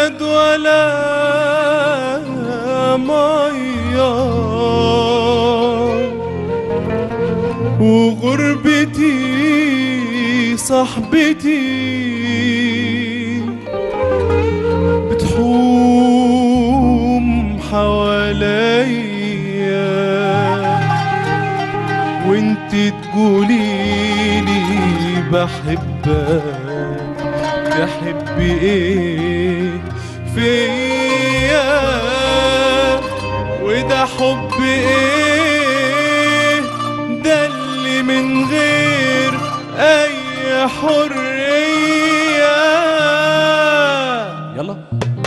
زاد ولا ميه وغربتي صاحبتي بتحوم حواليا وانت تقوليلي بحبك تحبي ايه فيا وده حب ايه ده اللي من غير اي حرية يلا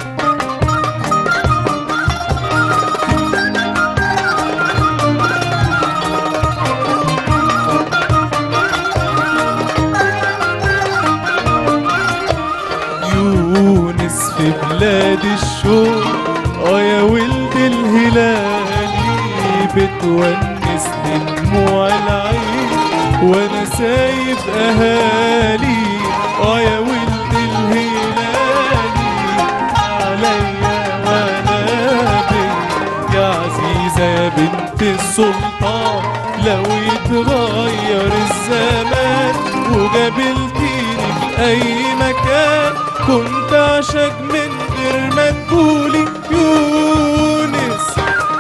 يونس في بلاد الشوق اه يا ولد الهلالي بتونسني دموع العين وانا سايب اهالي اه يا ولد الهلالي عليا وانا بنت يا عزيزة يا بنت السلطان لو يتغير الزمان وقابلتيني في اي مكان كنت عشق من غير ما تقولي يونس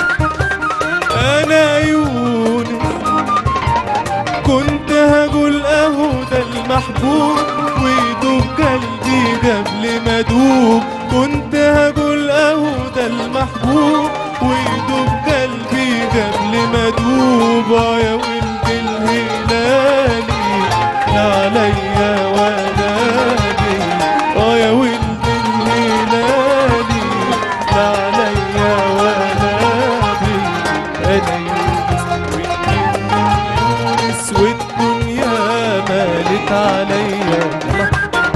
انا يونس كنت هقول اهو ده المحبوب ويدوب قلبي قبل ما ادوب كنت هقول اهو ده المحبوب ويدوب قلبي قبل ما ادوب آه يا ولد الهلالي لا عليا ولا بي اه يا ولد الهلالي لا عليا ولا بي انا يونس وانت يونس والدنيا مالت عليا يلا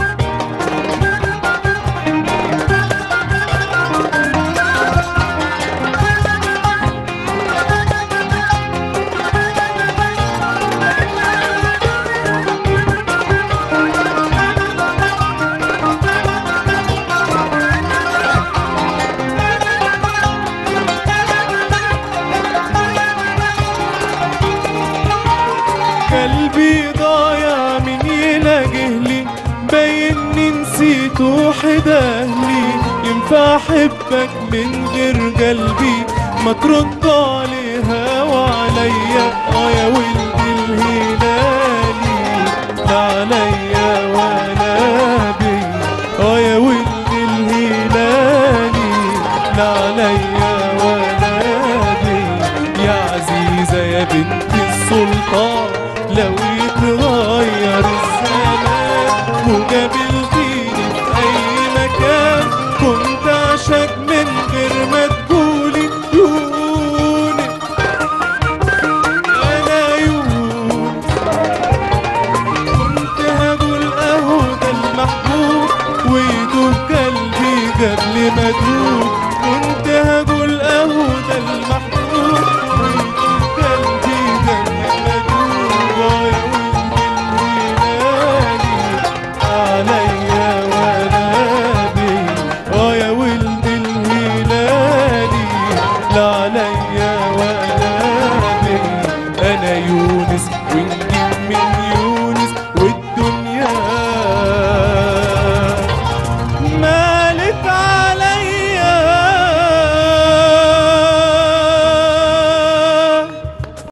قلبي ضايع من يلاقيهلي باينني نسيت وحد اهلي ينفع احبك من غير قلبي ما ترد عليها وعليا اه يا ولد الهلالي لا عليا ولا بي اه يا ولد الهلالي لا عليا ولا بي يا عزيزة يا بنت السلطان لو يتغير الزمان وقابلتيني في أي مكان كنت أعشق من غير ما تقولي يونس أنا يونس كنت هقول أهو ده المحبوب ويدوب قلبي قبل ما أدوب كنت هقول أهو ده المحبوب ويدوب قلبي قبل ما أدوب آه يا ولد الهلالي لا عليا ولا بي آه يا ولد الهلالي لا عليا ولا بي أنا يونس ونجيب من يونس